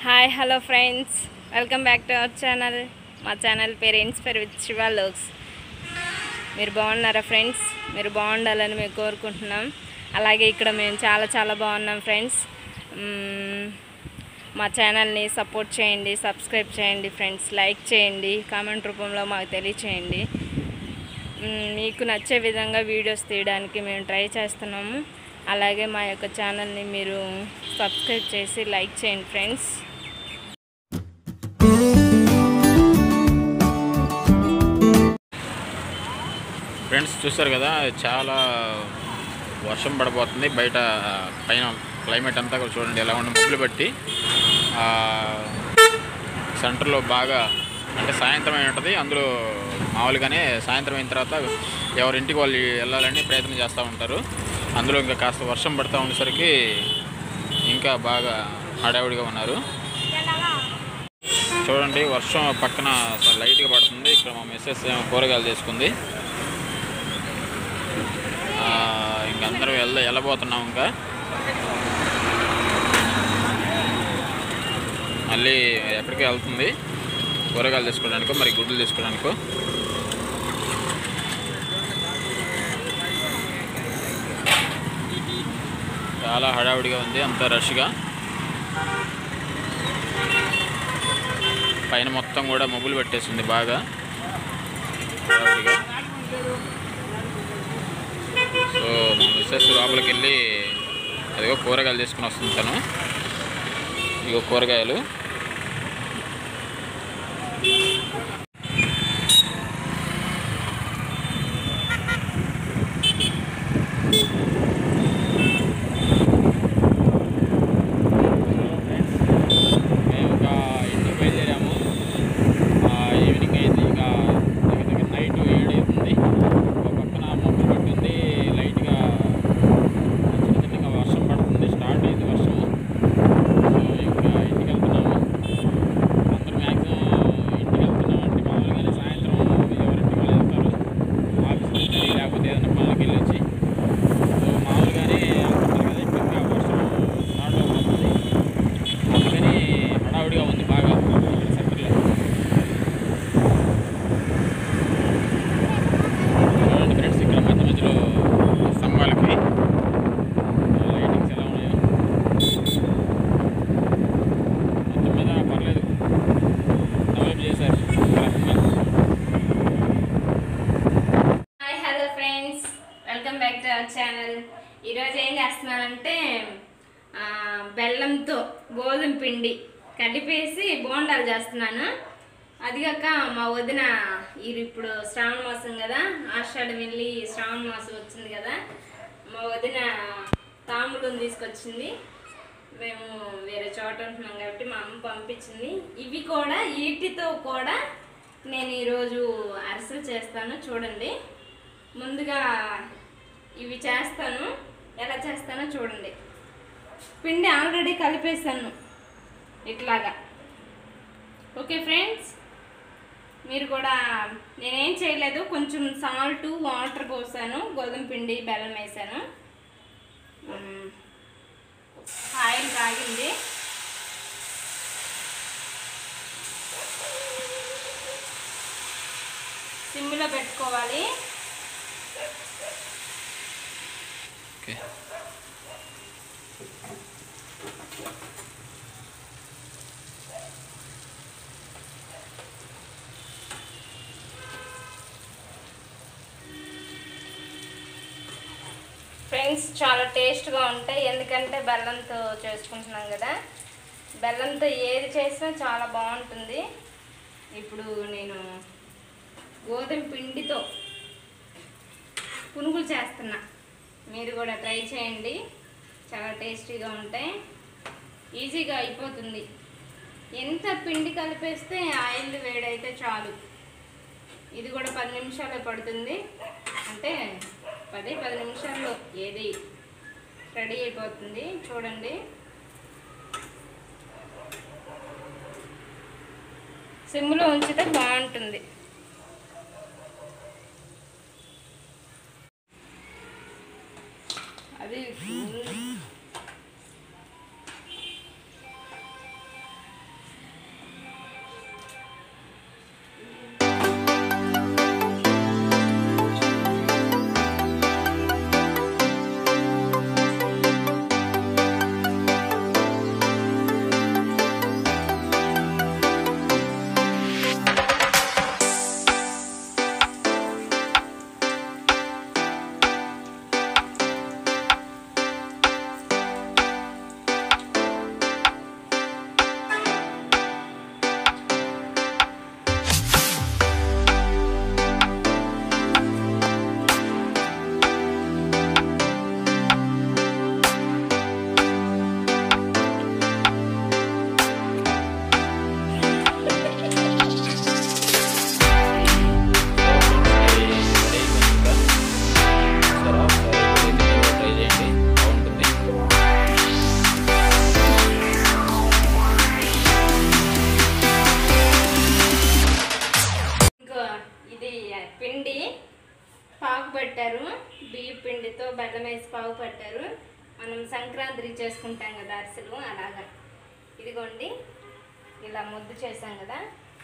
Hi hello friends welcome back to our channel మా channel పేరు inspire with Shiva లోక్స్ మీరు బాగున్నారా ఫ్రెండ్స్ మీరు బాగుండాలని మేము కోరుకుంటున్నాం అలాగే ఇక్కడ మేము చాలా చాలా బాగున్నాం ఫ్రెండ్స్ మ్మ్, మా ఛానల్ని సపోర్ట్ చేయండి సబ్స్క్రైబ్ చేయండి ఫ్రెండ్స్ లైక్ చేయండి కామెంట్ రూపంలో మాకు తెలియచేయండి మ్మ్, మీకు నచ్చే విధంగా వీడియోస్ తీయడానికి మేము ట్రై చేస్తున్నాము అలాగే మా యొక్క ఛానల్ని మీరు సబ్స్క్రైబ్ చేసి లైక్ చేయండి ఫ్రెండ్స్ ఫ్రెండ్స్ చూస్తారు కదా చాలా వర్షం పడబోతుంది బయట పైన క్లైమేట్ అంతా కూడా చూడండి ఎలా ఉండి మబ్బులు బట్టి ఆ, సెంటర్లో బాగా అంటే సాయంత్రం అయి ఉంటుంది అందులో మామూలుగానే సాయంత్రం అయిన తర్వాత ఎవరింటికి వాళ్ళు వెళ్ళాలని ప్రయత్నం చేస్తూ ఉంటారు అందులో ఇంకా కాస్త వర్షం పడుతూ ఉండేసరికి ఇంకా బాగా హడావుడిగా ఉన్నారు చూడండి వర్షం పక్కన లైట్గా పడుతుంది ఇక్కడ మా మిస్సెస్ ఏమో కూరగాయలు తీసుకుంది ఆ, ఇంక అందరం వెళ్ళ వెళ్ళబోతున్నాం ఇంకా మళ్ళీ ఎక్కడికి వెళ్తుంది కూరగాయలు తీసుకోవడానికో మరి గుడ్లు తీసుకోవడానికో చాలా హడావుడిగా ఉంది అంత రష్గా పైన మొత్తం కూడా మబ్బులు పెట్టేసింది బాగా హడావుడిగా సో మా మిస్సెస్ లోపలికి వెళ్ళి అదిగో కూరగాయలు తీసుకుని వస్తుంది తను ఇగో కూరగాయలు మేము ఒక ఇంటికి బయలుదేరాము ఆ, ఈవినింగ్ అయింది ఇక దగ్గర దగ్గర నైట్ ఏడు అవుతుంది ఒక పక్కన మబ్బులు పట్టింది లైట్గా చిన్న చిన్నగా వర్షం పడుతుంది స్టార్ట్ అయింది వర్షం సో ఇంకా ఇంటికి వెళ్తున్నాము అందరూ మ్యాక్సిమం ఇంటికి వెళ్తున్నాం అంటే మామూలుగానే సాయంత్రం ఎవరింటికి వాళ్ళు వెళ్తారు ఆఫీస్ నుంచి లేకపోతే ఏదైనా పనులకి వెళ్ళి వచ్చి సో మామూలుగానే వెళ్తుంటారు కదా ఇప్పుడు ఇంకా వర్షం స్టార్ట్ అవుతుంది అందుకని హడావుడిగా ఉంది బాగా ఇక్కడ సెంటర్లో చూడండి ఫ్రెండ్స్ ఇక్కడ మధ్య మధ్యలో స్తంభాలకి లైటింగ్స్ ఎలా ఉన్నాయో మొత్తం మీద పర్లేదు డెవలప్ చేశారు ఒక రకంగా hi hello friends welcome back to our channel ఈరోజు ఏం చేస్తున్నానంటే ఆ, బెల్లంతో గోధుమ పిండి కలిపేసి బోండాలు చేస్తున్నాను అదిగాక మా వదిన ఇది ఇప్పుడు శ్రావణ మాసం కదా ఆషాఢం వెళ్ళి శ్రావణ మాసం వచ్చింది కదా మా వదిన తాములను తీసుకొచ్చింది మేము వేరే చోట ఉంటున్నాం కాబట్టి మా అమ్మ పంపించింది ఇవి కూడా వీటితో కూడా నేను ఈరోజు అరిసెలు చేస్తాను చూడండి ముందుగా ఇవి చేస్తాను ఎలా చేస్తానో చూడండి పిండి ఆల్రెడీ కలిపేసాను ఇట్లాగా ఓకే ఫ్రెండ్స్ మీరు కూడా నేనేం చేయలేదు కొంచెం సాల్ట్ వాటర్ పోసాను గోధుమ పిండి బెల్లం వేసాను మ్మ్. ఆయిల్ కాగింది సిమ్లో పెట్టుకోవాలి ఓకే ఫ్రెండ్స్ చాలా టేస్ట్గా ఉంటాయి ఎందుకంటే బెల్లంతో చేసుకుంటున్నాం కదా బెల్లంతో ఏది చేసినా చాలా బాగుంటుంది ఇప్పుడు నేను గోధుమ పిండితో పునుగులు చేస్తున్నా మీరు కూడా ట్రై చేయండి చాలా టేస్టీగా ఉంటాయి ఈజీగా అయిపోతుంది ఎంత పిండి కలిపేస్తే ఆయిల్ వేడైతే చాలు ఇది కూడా పది నిమిషాలే పడుతుంది అంటే పది పది నిమిషాల్లో ఏది రెడీ అయిపోతుంది చూడండి సిమ్లో ఉంచితే బాగుంటుంది అది full బెల్లం వేసి పావు పట్టారు మనం సంక్రాంతికి చేసుకుంటాం కదా అరిసెలు అలాగా ఇదిగోండి ఇలా ముద్దు చేసాం కదా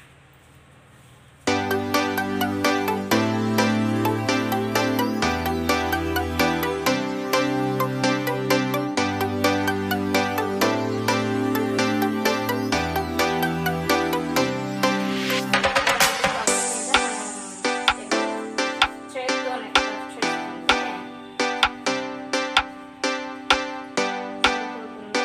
చేత్తోనే రబ్ చేసుకుంటే సరిపోతుంది.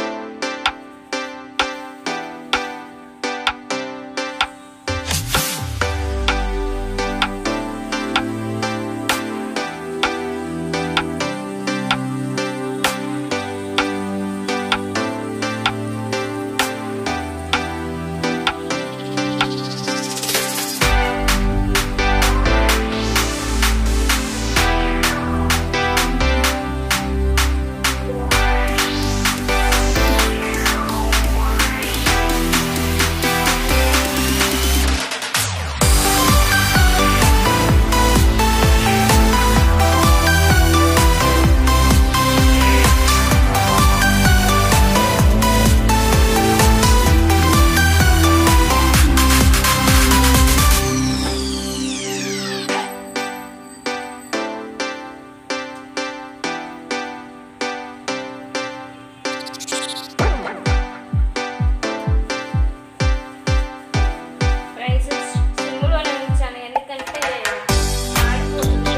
రైస్ సిమ్లోనే ఉంచాను ఎందుకంటే ఆడిపోతుంది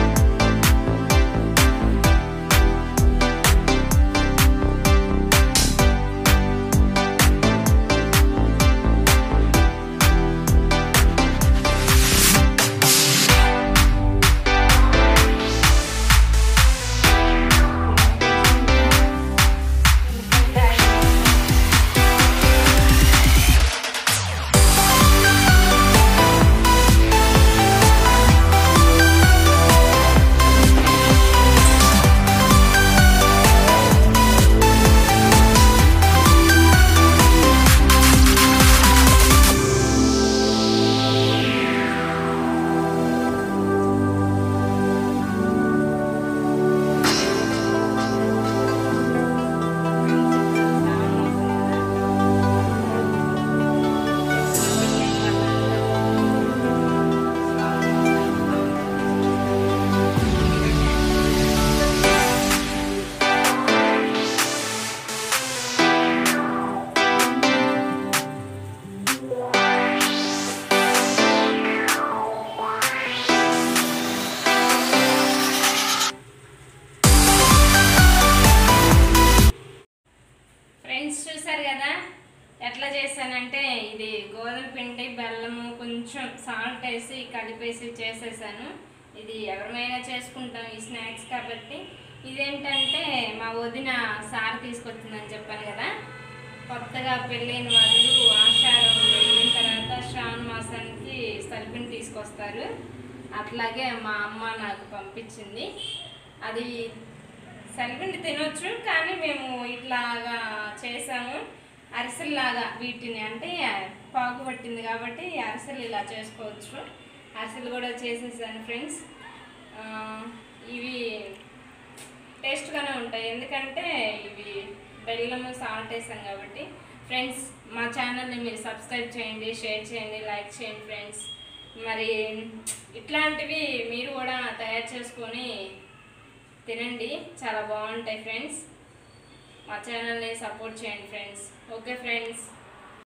ఫ్రెండ్స్ చూసారు కదా ఎట్లా చేశానంటే ఇది గోధుమ పిండి బెల్లము కొంచెం సాల్ట్ వేసి కలిపేసి చేసేసాను ఇది ఎవరమైనా చేసుకుంటాం ఈ స్నాక్స్ కాబట్టి ఇదేంటంటే మా వదిన సార్ తీసుకొచ్చిందని చెప్పాను కదా కొత్తగా పెళ్ళైన వాళ్ళు ఆషాఢం వెళ్ళిన తర్వాత శ్రావణ మాసానికి సలిపిని తీసుకొస్తారు అట్లాగే మా అమ్మ నాకు పంపించింది అది సరిపిండి తినొచ్చు కానీ మేము ఇట్లాగా చేసాము అరిసెల్లాగా వీటిని అంటే పాకు పట్టింది కాబట్టి అరిసెలు ఇలా చేసుకోవచ్చు అరిసెలు కూడా చేసేసాను ఫ్రెండ్స్ ఆ, ఇవి టేస్ట్గానే ఉంటాయి ఎందుకంటే ఇవి బెల్లము సాల్ట్ వేసాం కాబట్టి ఫ్రెండ్స్ మా ఛానల్ని మీరు సబ్స్క్రైబ్ చేయండి షేర్ చేయండి లైక్ చేయండి ఫ్రెండ్స్ మరి ఇట్లాంటివి మీరు కూడా తయారు చేసుకొని తినండి చాలా బాగుంటాయి ఫ్రెండ్స్ మా ఛానల్ని సపోర్ట్ చేయండి ఫ్రెండ్స్ ఓకే ఫ్రెండ్స్